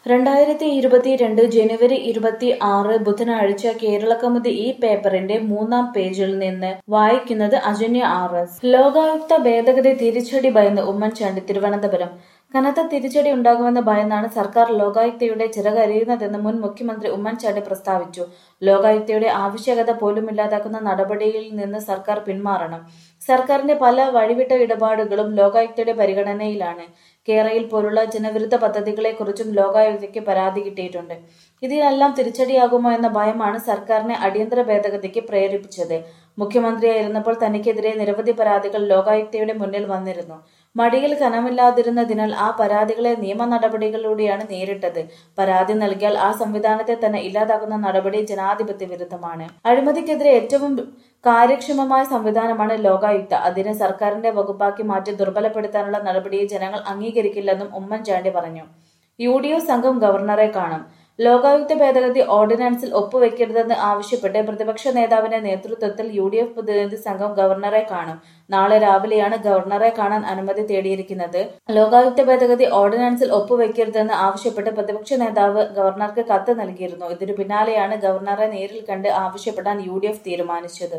രണ്ടായിരത്തി ഇരുപത്തിരണ്ട് ജനുവരി ഇരുപത്തി ആറ് ബുധനാഴ്ച കേരളകൗമുദി ഈ പേപ്പറിന്റെ മൂന്നാം പേജിൽ നിന്ന് വായിക്കുന്നത് അജന്യ ആർ എസ് ലോകായുക്ത ഭേദഗതി തിരിച്ചടി ഭയന്ന് ഉമ്മൻചാണ്ടി തിരുവനന്തപുരം കനത്ത തിരിച്ചടി ഉണ്ടാകുമെന്ന് ഭയന്നാണ് സർക്കാർ ലോകായുക്തയുടെ ചിറകരിയുന്നതെന്ന് മുൻ മുഖ്യമന്ത്രി ഉമ്മൻചാണ്ടി പ്രസ്താവിച്ചു ലോകായുക്തയുടെ ആവശ്യകത പോലുമില്ലാതാക്കുന്ന നടപടിയിൽ നിന്ന് സർക്കാർ പിന്മാറണം സർക്കാരിന്റെ പല വഴിവിട്ട ഇടപാടുകളും ലോകായുക്തയുടെ പരിഗണനയിലാണ് കേരയിൽ പോലുള്ള ജനവിരുദ്ധ പദ്ധതികളെക്കുറിച്ചും ലോകായുക്തയ്ക്ക് പരാതി കിട്ടിയിട്ടുണ്ട് ഇതിനെല്ലാം തിരിച്ചടിയാകുമോ എന്ന ഭയമാണ് സർക്കാരിനെ അടിയന്തര ഭേദഗതിക്ക് പ്രേരിപ്പിച്ചത് മുഖ്യമന്ത്രിയായിരുന്നപ്പോൾ തനിക്കെതിരെ നിരവധി പരാതികൾ ലോകായുക്തയുടെ മുന്നിൽ വന്നിരുന്നു മടിയിൽ കനമില്ലാതിരുന്നതിനാൽ ആ പരാതികളെ നിയമ നടപടികളിലൂടെയാണ് നേരിട്ടത് പരാതി നൽകിയാൽ ആ സംവിധാനത്തെ തന്നെ ഇല്ലാതാക്കുന്ന നടപടി ജനാധിപത്യ വിരുദ്ധമാണ് അഴിമതിക്കെതിരെ ഏറ്റവും കാര്യക്ഷമമായ സംവിധാനമാണ് ലോകായുക്ത അതിനെ സർക്കാരിന്റെ വകുപ്പാക്കി മാറ്റി ദുർബലപ്പെടുത്താനുള്ള നടപടിയെ ജനങ്ങൾ അംഗീകരിക്കില്ലെന്നും ഉമ്മൻചാണ്ടി പറഞ്ഞു യു ഡി എഫ് സംഘം ഗവർണറെ കാണും ലോകായുക്ത ഭേദഗതി ഓർഡിനൻസിൽ ഒപ്പുവെക്കരുതെന്ന് ആവശ്യപ്പെട്ട് പ്രതിപക്ഷ നേതാവിന്റെ നേതൃത്വത്തിൽ യു ഡി എഫ് പ്രതിനിധി സംഘം ഗവർണറെ കാണും നാളെ രാവിലെയാണ് ഗവർണറെ കാണാൻ അനുമതി തേടിയിരിക്കുന്നത് ലോകായുക്ത ഭേദഗതി ഓർഡിനൻസിൽ ഒപ്പുവെക്കരുതെന്ന് ആവശ്യപ്പെട്ട് പ്രതിപക്ഷ നേതാവ് ഗവർണർക്ക് കത്ത് നൽകിയിരുന്നു ഇതിനു പിന്നാലെയാണ് ഗവർണറെ നേരിൽ കണ്ട് ആവശ്യപ്പെടാൻ യു തീരുമാനിച്ചത്